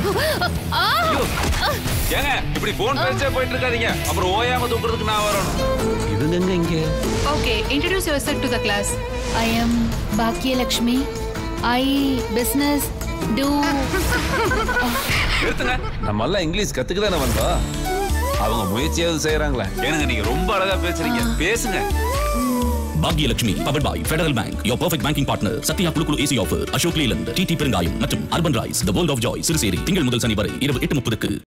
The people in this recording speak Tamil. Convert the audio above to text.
ஐயோ. ஏங்க இப்படி போன் பேசே போயிட்டு இருக்காதீங்க அப்புறம் ஓயாம தூக்குறதுக்கு நான் வரணும் இவங்க எங்க இங்க Okay, introduce yourself to the class. I am Bhagyalakshmi. I business do நிறுத்துங்க நம்ம எல்லாம் இங்கிலீஷ் கத்துக்க தானே வந்தோம் அவங்க முயற்சியாவது செய்யறாங்களே ஏனுங்க நீங்க ரொம்ப அழகா பேசுறீங்க பேசுங்க Bhagyalakshmi power by Federal Bank your perfect banking partner Sathya குழு குழு AC offer Ashok Leyland DD பெருங்காயம் மற்றும் Urbanrise the world of joy Siruseri திங்கள் முதல் சனி வரை இரவு எட்டு முப்பதுக்கு